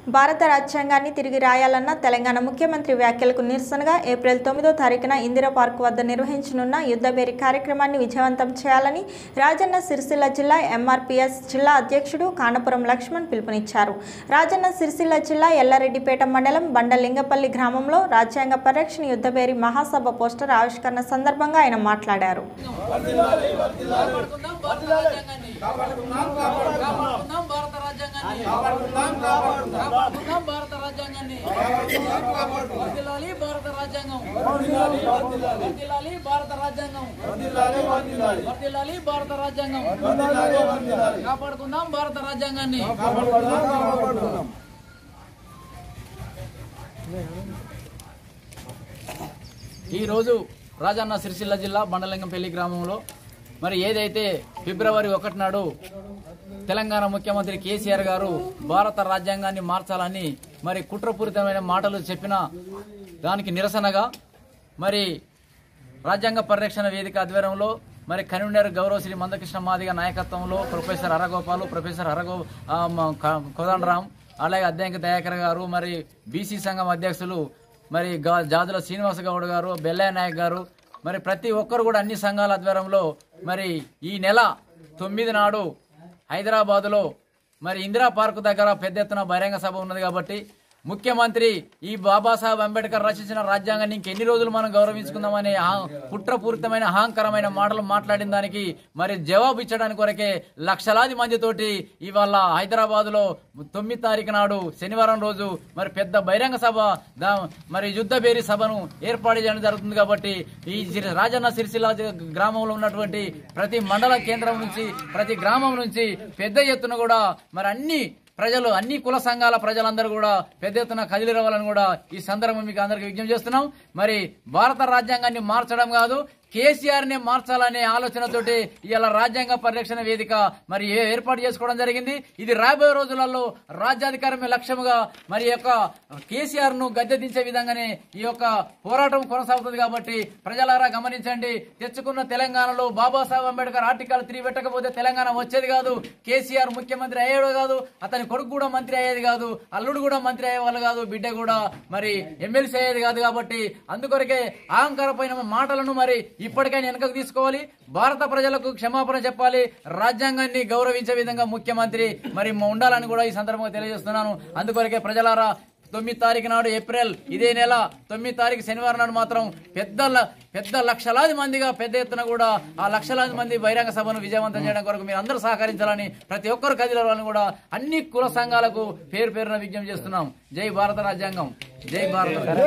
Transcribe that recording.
భారత రాజ్యాంగాన్ని తిరిగి రాయాలన్న తెలంగాణ ముఖ్యమంత్రి వ్యాఖ్యలకు నిరసనగా ఏప్రిల్ తొమ్మిదో తారీఖున ఇందిరా పార్క్ వద్ద నిర్వహించనున్న యుద్ధబేరి కార్యక్రమాన్ని విజయవంతం చేయాలని రాజన్న సిరిసిల్ల జిల్లా ఎంఆర్పీఎస్ జిల్లా అధ్యక్షుడు కానపురం లక్ష్మణ్ పిలుపునిచ్చారు రాజన్న సిరిసిల్ల జిల్లా ఎల్లారెడ్డిపేట మండలం బండలింగపల్లి గ్రామంలో రాజ్యాంగ పరిరక్షణ యుద్ధబేరి మహాసభ పోస్టర్ ఆవిష్కరణ సందర్భంగా ఆయన మాట్లాడారు కాపాడుకుందాం భారత రాజ్యాంగాన్ని కాపాడుకుందాం భారత రాజ్యాంగాన్ని కాపాడుకుందాం భారత రాజ్యాంగాన్ని వర్ధిల్లాలి భారత రాజ్యాంగం వర్ధిల్లాలి భారత రాజ్యాంగం వర్ధిల్లాలి భారత రాజ్యాంగం కాపాడుకుందాం భారత రాజ్యాంగాన్ని ఈరోజు రాజన్న సిరిసిల్ల జిల్లా బండలింగంపల్లి గ్రామంలో మరి ఏదైతే ఫిబ్రవరి ఒకటి నాడు తెలంగాణ ముఖ్యమంత్రి కేసీఆర్ గారు భారత రాజ్యాంగాన్ని మార్చాలని మరి కుట్రపూరితమైన మాటలు చెప్పిన దానికి నిరసనగా మరి రాజ్యాంగ పరిరక్షణ వేదిక ఆధ్వర్యంలో మరి కన్వీనర్ గౌరవ శ్రీ మందకృష్ణ మాదిగ నాయకత్వంలో ప్రొఫెసర్ హరగోపాలు ప్రొఫెసర్ హరగో ఆ, మ- క- కోదండరాం అలాగే అధ్యక్ష దయాకర్ గారు మరి బీసీ సంఘం అధ్యక్షులు మరి గా- జాజుల శ్రీనివాస గౌడ్ గారు బెల్లయ్య నాయక్ గారు మరి ప్రతి ఒక్కరు కూడా అన్ని సంఘాల ఆధ్వర్యంలో మరి ఈ నెల తొమ్మిది నాడు హైదరాబాదులో మరి ఇందిరా పార్క్ దగ్గర పెద్ద ఎత్తున బహిరంగ సభ ఉన్నది కాబట్టి ముఖ్యమంత్రి ఈ బాబాసాహెబ్ అంబేద్కర్ రచించిన రాజ్యాంగాన్ని ఇంకెన్ని రోజులు మనం గౌరవించుకుందామనే అహం- కుట్రపూరితమైన అహంకరమైన మాటలు మాట్లాడిన దానికి మరి జవాబు ఇచ్చడానికి కొరకే లక్షలాది మందితోటి ఇవాళ హైదరాబాద్ లో తొమ్మిది తారీఖు నాడు శనివారం రోజు మరి పెద్ద బహిరంగ సభ దా- మరి యుద్ధ బేరి సభను ఏర్పాటు చేయడం జరుగుతుంది కాబట్టి ఈ సిరి- రాజన్న సిరిసిల్ల జ- గ్రామంలో ఉన్నటువంటి ప్రతి మండల కేంద్రం నుంచి ప్రతి గ్రామం నుంచి పెద్ద ఎత్తున కూడా మరి అన్ని ప్రజలు అన్ని కుల సంఘాల ప్రజలందరూ కూడా పెద్ద ఎత్తున కదిలి రావాలని కూడా ఈ సందర్భం మీకు అందరికి విజ్ఞప్తి చేస్తున్నాం మరి భారత రాజ్యాంగాన్ని మార్చడం కాదు కేసీఆర్ ని మార్చాలనే ఆలోచనతోటి ఇవాళ రాజ్యాంగ పరిరక్షణ వేదిక మరి ఏ- ఏర్పాటు చేసుకోవడం జరిగింది ఇది రాబోయే రోజులలో రాజ్యాధికారమే లక్ష్యముగా మరి ఈ యొక్క కేసీఆర్ ను గద్దె దించే విధంగానే ఈ యొక్క పోరాటం కొనసాగుతుంది కాబట్టి ప్రజలారా గమనించండి తెచ్చుకున్న తెలంగాణలో బాబాసాహెబ్ అంబేద్కర్ ఆర్టికల్ త్రీ పెట్టకపోతే తెలంగాణ వచ్చేది కాదు కేసీఆర్ ముఖ్యమంత్రి అయ్యేడు కాదు అతని కొడుకు కూడా మంత్రి అయ్యేది కాదు అల్లుడు కూడా మంత్రి అయ్యేవాళ్ళు కాదు బిడ్డ కూడా మరి ఎమ్మెల్సీ అయ్యేది కాదు కాబట్టి అందుకొరకే అహంకారమైన మాటలను మరి ఇప్పటికైనా వెనకకు తీసుకోవాలి భారత ప్రజలకు క్షమాపణ చెప్పాలి రాజ్యాంగాన్ని గౌరవించే విధంగా ముఖ్యమంత్రి మరి ఉండాలని కూడా ఈ సందర్భంగా తెలియజేస్తున్నాను అందుకొరకే ప్రజలారా తొమ్మిది తారీఖు నాడు ఏప్రిల్ ఇదే నెల తొమ్మిది తారీఖు శనివారం నాడు మాత్రం పెద్ద ల- పెద్ద లక్షలాది మందిగా పెద్ద ఎత్తున కూడా ఆ లక్షలాది మంది బహిరంగ సభను విజయవంతం చేయడం కొరకు మీరు అందరూ సహకరించాలని ప్రతి ఒక్కరు కదిలాలని కూడా అన్ని కుల సంఘాలకు పేరు పేరున విజ్ఞప్తి చేస్తున్నాం జై భారత రాజ్యాంగం జై భారత